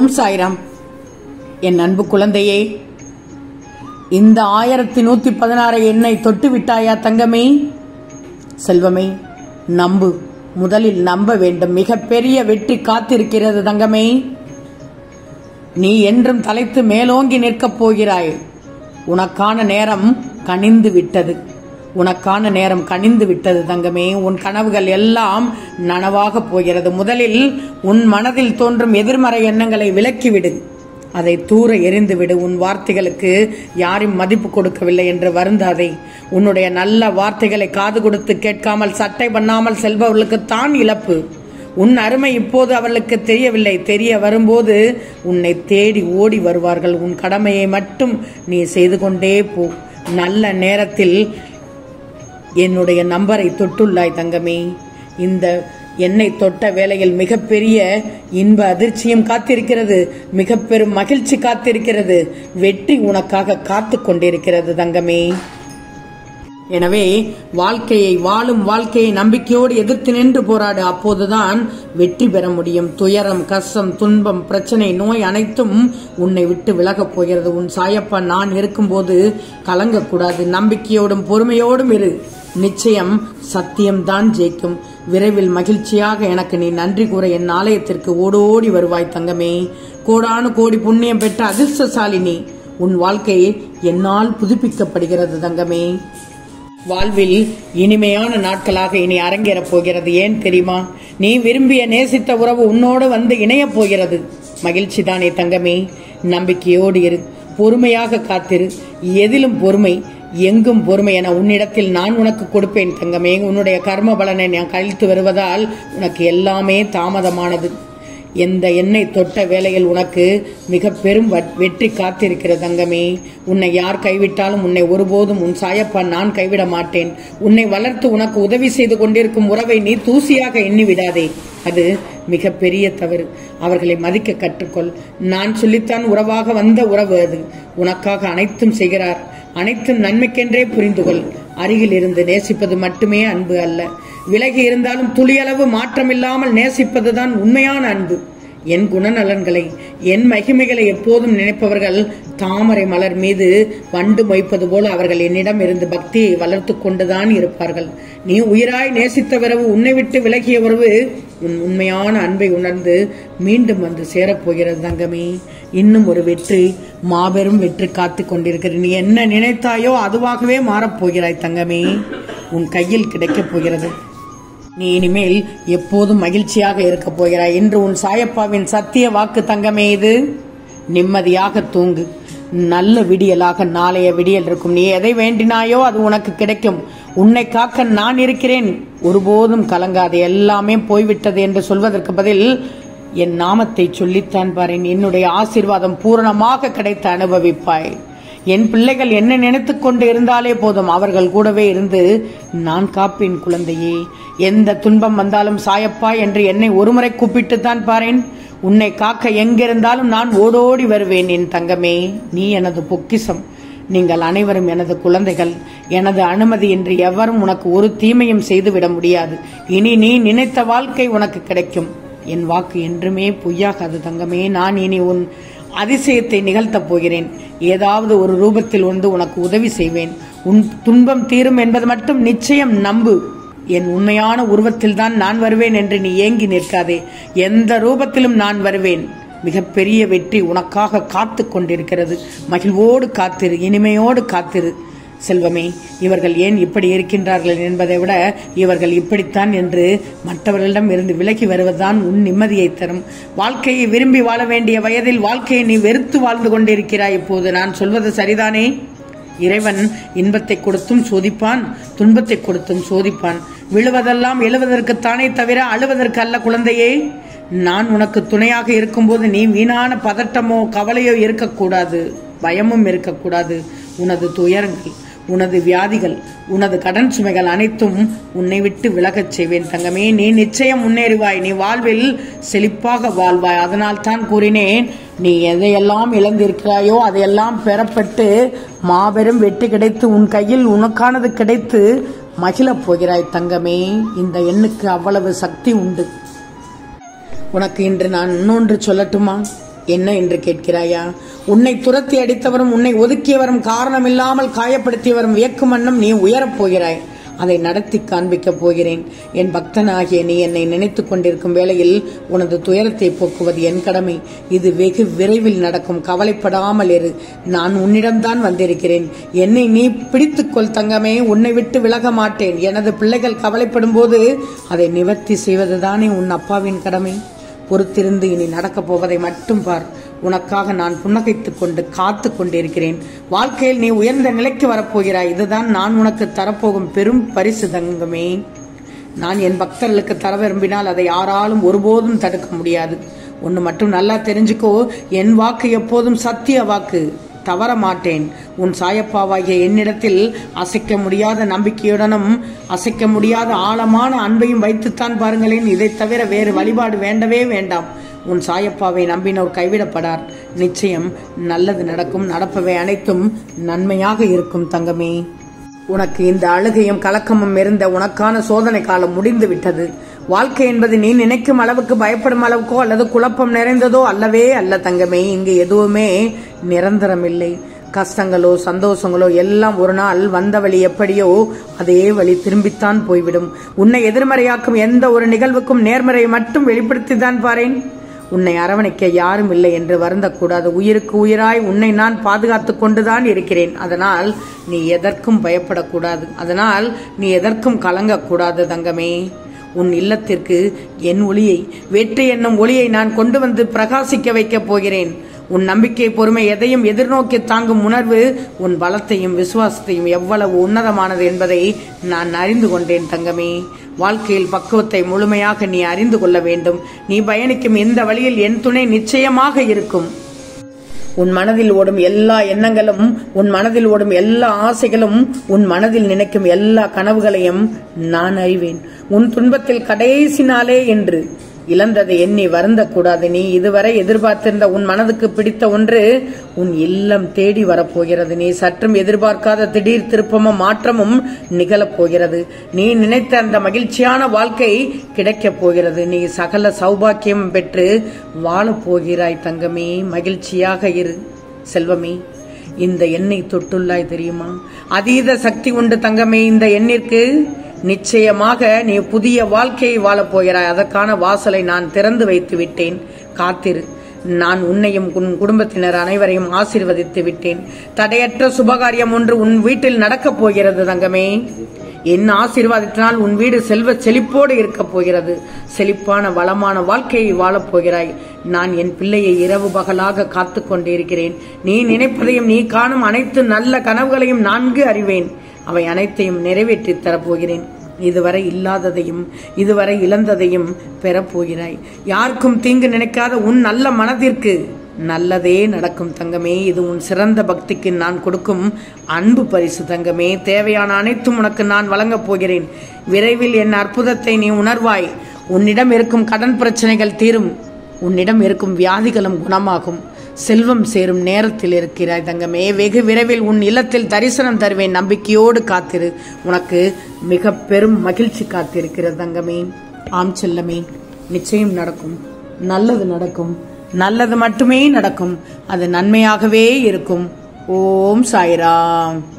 ஓம் சாய்ராம் என் அன்பு குழந்தையே இந்த ஆயிரத்தி நூத்தி பதினாறு எண்ணை தொட்டு விட்டாயா தங்கமே செல்வமே நம்பு முதலில் நம்ப வேண்டும் மிகப்பெரிய வெற்றி காத்திருக்கிறது தங்கமே நீ என்றும் தலைத்து மேலோங்கி நிற்கப் போகிறாய் உனக்கான நேரம் கனிந்து விட்டது உனக்கான நேரம் கனிந்து விட்டது தங்கமே உன் கனவுகள் எல்லாம் நனவாக போகிறது முதலில் உன் மனதில் தோன்றும் எதிர்மறை எண்ணங்களை விலக்கிவிடு அதை தூர எரிந்துவிடு உன் வார்த்தைகளுக்கு யாரும் மதிப்பு கொடுக்கவில்லை என்று வருந்தாதே உன்னுடைய நல்ல வார்த்தைகளை காது கொடுத்து கேட்காமல் சட்டை பண்ணாமல் செல்பவர்களுக்கு தான் இழப்பு உன் அருமை இப்போது அவர்களுக்கு தெரியவில்லை தெரிய வரும்போது உன்னை தேடி ஓடி வருவார்கள் உன் கடமையை மட்டும் நீ செய்து கொண்டே போ நல்ல நேரத்தில் என்னுடைய நம்பரை தொட்டுள்ளாய் தங்கமே இந்த என்னை தொட்ட வேளையில் மிகப்பெரிய இன்ப அதிர்ச்சியும் காத்திருக்கிறது மிக பெரும் மகிழ்ச்சி காத்திருக்கிறது வெற்றி உனக்காக காத்து கொண்டிருக்கிறது தங்கமே எனவே வாழ்க்கையை வாழும் வாழ்க்கையை நம்பிக்கையோடு எதிர்த்து நின்று போராடு அப்போதுதான் வெற்றி பெற முடியும் துயரம் கஷ்டம் துன்பம் பிரச்சனை நோய் அனைத்தும் உன்னை விட்டு விலகப் போகிறது உன் சாயப்பா நான் இருக்கும்போது கலங்கக்கூடாது நம்பிக்கையோடும் பொறுமையோடும் இரு நிச்சயம் சத்தியம்தான் ஜெயிக்கும் விரைவில் மகிழ்ச்சியாக எனக்கு நீ நன்றி கூற என் ஆலயத்திற்கு ஓடோடி வருவாய் தங்கமே கோடானு கோடி புண்ணியம் பெற்ற அதிர்ஷ்டசாலினி உன் வாழ்க்கை என்னால் புதுப்பிக்கப்படுகிறது தங்கமே வாழ்வில் இனிமையான நாட்களாக இனி அரங்கேறப் போகிறது ஏன் தெரியுமா நீ விரும்பிய நேசித்த உறவு உன்னோடு வந்து இணையப் போகிறது மகிழ்ச்சி தானே தங்கமே நம்பிக்கையோடு இரு பொறுமையாக காத்திரு எதிலும் பொறுமை எங்கும் பொறுமை என உன்னிடத்தில் நான் உனக்கு கொடுப்பேன் தங்கமே உன்னுடைய கர்ம பலனை நான் கழித்து வருவதால் உனக்கு எல்லாமே தாமதமானது எந்த எண்ணெய் தொட்ட வேளையில் உனக்கு மிக பெரும் வட்- வெற்றி காத்திருக்கிறது தங்கமே உன்னை யார் கைவிட்டாலும் உன்னை ஒருபோதும் உன் சாயப்பா நான் கைவிட மாட்டேன் உன்னை வளர்த்து உனக்கு உதவி செய்து கொண்டிருக்கும் உறவை நீ தூசியாக எண்ணி விடாதே அது மிக பெரிய தவறு அவர்களை மதிக்க கற்றுக்கொள் நான் சொல்லித்தான் உறவாக வந்த உறவு அது உனக்காக அனைத்தும் செய்கிறார் அனைத்தும் நன்மைக்கென்றே புரிந்து கொள் அருகில் இருந்து நேசிப்பது மட்டுமே அன்பு அல்ல விலகி இருந்தாலும் துளியளவு மாற்றமில்லாமல் நேசிப்பதுதான் உண்மையான அன்பு என் குணநலன்களை என் மகிமைகளை எப்போதும் நினைப்பவர்கள் தாமரை மலர் மீது வண்டு மொய்ப்பது போல அவர்கள் என்னிடம் இருந்து பக்தியை வளர்த்து கொண்டுதான் இருப்பார்கள் நீ உயிராய் நேசித்த விரவு உன்னை விட்டு விலகிய உறவு உன் உண்மையான அன்பை உணர்ந்து மீண்டும் வந்து சேரப்போகிறது தங்கமே இன்னும் ஒரு வெற்றி மாபெரும் வெற்றி காத்து கொண்டிருக்கிறது நீ என்ன நினைத்தாயோ அதுவாகவே மாறப்போகிறாய் தங்கமே உன் கையில் கிடைக்கப் போகிறது நீ இனிமேல் எப்போதும் மகிழ்ச்சியாக இருக்கப் போகிறாய் இன்று உன் சாயப்பாவின் சத்திய வாக்கு தங்கமே இது நிம்மதியாக தூங்கு நல்ல விடியலாக நாளைய விடியல் இருக்கும் நீ எதை வேண்டினாயோ அது உனக்கு கிடைக்கும் உன்னை காக்க நான் இருக்கிறேன் ஒருபோதும் கலங்காது எல்லாமே போய்விட்டது என்று சொல்வதற்கு பதில் என் நாமத்தை சொல்லித்தான் பாரேன் என்னுடைய ஆசீர்வாதம் பூரணமாக கிடைத்து அனுபவிப்பாய் என் பிள்ளைகள் என்ன நினைத்துக் கொண்டு இருந்தாலே போதும் அவர்கள் கூடவே இருந்து நான் காப்பேன் குழந்தையே எந்த துன்பம் வந்தாலும் சாயப்பா என்று என்னை ஒருமுறை கூப்பிட்டுத்தான் பாரேன் உன்னை காக்க எங்கிருந்தாலும் நான் ஓடோடி வருவேன் என் தங்கமே நீ எனது பொக்கிஷம் நீங்கள் அனைவரும் எனது குழந்தைகள் எனது அனுமதியின்றி எவரும் உனக்கு ஒரு தீமையும் செய்துவிட முடியாது இனி நீ நினைத்த வாழ்க்கை உனக்கு கிடைக்கும் என் வாக்கு என்றுமே பொய்யாகாது தங்கமே நான் இனி உன் அதிசயத்தை நிகழ்த்தப் போகிறேன் ஏதாவது ஒரு ரூபத்தில் வந்து உனக்கு உதவி செய்வேன் உன் துன்பம் தீரும் என்பது மட்டும் நிச்சயம் நம்பு என் உண்மையான உருவத்தில் தான் நான் வருவேன் என்று நீ ஏங்கி நிற்காதே எந்த ரூபத்திலும் நான் வருவேன் மிகப்பெரிய வெற்றி உனக்காக காத்து கொண்டிருக்கிறது மகிழ்வோடு காத்திரு இனிமையோடு காத்திரு செல்வமே இவர்கள் ஏன் இப்படி இருக்கின்றார்கள் என்பதை விட இவர்கள் இப்படித்தான் என்று மற்றவர்களிடம் இருந்து விலகி வருவதுதான் உன் நிம்மதியை தரும் வாழ்க்கையை விரும்பி வாழ வேண்டிய வயதில் வாழ்க்கையை நீ வெறுத்து வாழ்ந்து கொண்டிருக்கிறாய் இப்போது நான் சொல்வது சரிதானே இறைவன் இன்பத்தை கொடுத்தும் சோதிப்பான் துன்பத்தை கொடுத்தும் சோதிப்பான் விழுவதெல்லாம் எழுவதற்குத்தானே தவிர அழுவதற்கு அல்ல குழந்தையே நான் உனக்கு துணையாக இருக்கும்போது நீ வீணான பதட்டமோ கவலையோ இருக்கக்கூடாது பயமும் இருக்கக்கூடாது உனது துயரங்கள் உனது வியாதிகள் உனது கடன் சுமைகள் அனைத்தும் உன்னை விட்டு விலகச் செய்வேன் தங்கமே நீ நிச்சயம் முன்னேறுவாய் நீ வாழ்வில் செழிப்பாக வாழ்வாய் அதனால் தான் கூறினேன் நீ எதையெல்லாம் இழந்திருக்கிறாயோ அதையெல்லாம் பெறப்பட்டு மாபெரும் வெற்றி கிடைத்து உன் கையில் உனக்கானது கிடைத்து மகிழப் போகிறாய் தங்கமே இந்த எண்ணுக்கு அவ்வளவு சக்தி உண்டு உனக்கு இன்று நான் இன்னொன்று சொல்லட்டுமா என்ன என்று கேட்கிறாயா உன்னை துரத்தி அடித்தவரும் உன்னை ஒதுக்கியவரும் காரணமில்லாமல் காயப்படுத்தியவரும் வியக்கும் வண்ணம் நீ உயரப் போகிறாய் அதை நடத்தி காண்பிக்கப் போகிறேன் என் பக்தனாகிய நீ என்னை நினைத்துக் கொண்டிருக்கும் வேளையில் உனது துயரத்தை போக்குவது என் கடமை இது வெகு விரைவில் நடக்கும் கவலைப்படாமல் இரு நான் உன்னிடம்தான் வந்திருக்கிறேன் என்னை நீ பிடித்துக்கொள் தங்கமே உன்னை விட்டு விலக மாட்டேன் எனது பிள்ளைகள் கவலைப்படும் போது அதை நிவர்த்தி செய்வதுதானே உன் அப்பாவின் கடமை பொறுத்திருந்து இனி நடக்கப் போவதை மட்டும் பார் உனக்காக நான் புன்னகைத்துக் கொண்டு காத்து கொண்டிருக்கிறேன் வாழ்க்கையில் நீ உயர்ந்த நிலைக்கு வரப்போகிறாய் இதுதான் நான் உனக்கு தரப்போகும் பெரும் பரிசு தங்கமே நான் என் பக்தர்களுக்கு தர விரும்பினால் அதை யாராலும் ஒருபோதும் தடுக்க முடியாது ஒன்று மட்டும் நல்லா தெரிஞ்சுக்கோ என் வாக்கு எப்போதும் சத்திய வாக்கு தவற மாட்டேன் உன் சாயப்பாவாகிய என்னிடத்தில் அசைக்க முடியாத நம்பிக்கையுடனும் அசைக்க முடியாத ஆழமான அன்பையும் வைத்துத்தான் பாருங்களேன் இதைத் தவிர வேறு வழிபாடு வேண்டவே வேண்டாம் உன் சாயப்பாவை நம்பினோர் கைவிடப்படார் நிச்சயம் நல்லது நடக்கும் நடப்பவை அனைத்தும் நன்மையாக இருக்கும் தங்கமே உனக்கு இந்த அழுகையும் கலக்கமும் இருந்த உனக்கான சோதனை காலம் முடிந்து விட்டது வாழ்க்கை என்பது நீ நினைக்கும் அளவுக்கு பயப்படும் அளவுக்கோ அல்லது குழப்பம் நிறைந்ததோ அல்லவே அல்ல தங்கமே இங்கு எதுவுமே நிரந்தரமில்லை கஷ்டங்களோ சந்தோஷங்களோ எல்லாம் ஒரு நாள் வந்த வழி எப்படியோ அதே வழி திரும்பித்தான் போய்விடும் உன்னை எதிர்மறையாக்கும் எந்த ஒரு நிகழ்வுக்கும் நேர்மறையை மட்டும் வெளிப்படுத்தித்தான் பாரேன் உன்னை அரவணைக்க யாரும் இல்லை என்று வருந்தக்கூடாது உயிருக்கு உயிராய் உன்னை நான் பாதுகாத்துக் கொண்டுதான் இருக்கிறேன் அதனால் நீ எதற்கும் பயப்படக்கூடாது அதனால் நீ எதற்கும் கலங்கக்கூடாது தங்கமே உன் இல்லத்திற்கு என் ஒளியை வெற்றி என்னும் ஒளியை நான் கொண்டு வந்து பிரகாசிக்க வைக்கப் போகிறேன் உன் நம்பிக்கை பொறுமை எதையும் எதிர்நோக்கி தாங்கும் உணர்வு உன் பலத்தையும் விசுவாசத்தையும் எவ்வளவு உன்னதமானது என்பதை நான் அறிந்து கொண்டேன் தங்கமே வாழ்க்கையில் பக்குவத்தை முழுமையாக நீ அறிந்து கொள்ள வேண்டும் நீ பயணிக்கும் இந்த வழியில் என் துணை நிச்சயமாக இருக்கும் உன் மனதில் ஓடும் எல்லா எண்ணங்களும் உன் மனதில் ஓடும் எல்லா ஆசைகளும் உன் மனதில் நினைக்கும் எல்லா கனவுகளையும் நான் அறிவேன் உன் துன்பத்தில் கடைசி நாளே என்று இழந்ததை எண்ணி வருந்தக்கூடாது நீ இதுவரை எதிர்பார்த்திருந்த உன் மனதுக்கு பிடித்த ஒன்று உன் இல்லம் தேடி வரப்போகிறது நீ சற்றும் எதிர்பார்க்காத திடீர் திருப்பமும் மாற்றமும் நிகழப் போகிறது நீ நினைத்த அந்த மகிழ்ச்சியான வாழ்க்கை கிடைக்கப் போகிறது நீ சகல சௌபாக்கியம் பெற்று வாழப் போகிறாய் தங்கமே மகிழ்ச்சியாக இரு செல்வமே இந்த எண்ணெய் தொட்டுள்ளாய் தெரியுமா அதீத சக்தி உண்டு தங்கமே இந்த எண்ணிற்கு நிச்சயமாக நீ புதிய வாழ்க்கையை வாழப் போகிறாய் அதற்கான வாசலை நான் திறந்து வைத்து விட்டேன் காத்திரு நான் உன்னையும் உன் குடும்பத்தினர் அனைவரையும் ஆசீர்வதித்து விட்டேன் தடையற்ற சுபகாரியம் ஒன்று உன் வீட்டில் நடக்கப் போகிறது தங்கமே என் ஆசீர்வாதத்தினால் உன் வீடு செல்வ செழிப்போடு இருக்கப் போகிறது செழிப்பான வளமான வாழ்க்கையை வாழப் போகிறாய் நான் என் பிள்ளையை இரவு பகலாக காத்து கொண்டிருக்கிறேன் நீ நினைப்பதையும் நீ காணும் அனைத்து நல்ல கனவுகளையும் நான்கு அறிவேன் அவை அனைத்தையும் நிறைவேற்றித் தரப்போகிறேன் இதுவரை இல்லாததையும் இதுவரை இழந்ததையும் பெறப்போகிறாய் யாருக்கும் தீங்கு நினைக்காத உன் நல்ல மனதிற்கு நல்லதே நடக்கும் தங்கமே இது உன் சிறந்த பக்திக்கு நான் கொடுக்கும் அன்பு பரிசு தங்கமே தேவையான அனைத்தும் உனக்கு நான் வழங்கப் போகிறேன் விரைவில் என் அற்புதத்தை நீ உணர்வாய் உன்னிடம் இருக்கும் கடன் பிரச்சனைகள் தீரும் உன்னிடம் இருக்கும் வியாதிகளும் குணமாகும் செல்வம் சேரும் நேரத்தில் இருக்கிறாய் தங்கமே வெகு விரைவில் உன் இல்லத்தில் தரிசனம் தருவேன் நம்பிக்கையோடு காத்திரு உனக்கு மிக பெரும் மகிழ்ச்சி காத்திருக்கிறது தங்கமே ஆம் செல்லமே நிச்சயம் நடக்கும் நல்லது நடக்கும் நல்லது மட்டுமே நடக்கும் அது நன்மையாகவே இருக்கும் ஓம் சாய்ராம்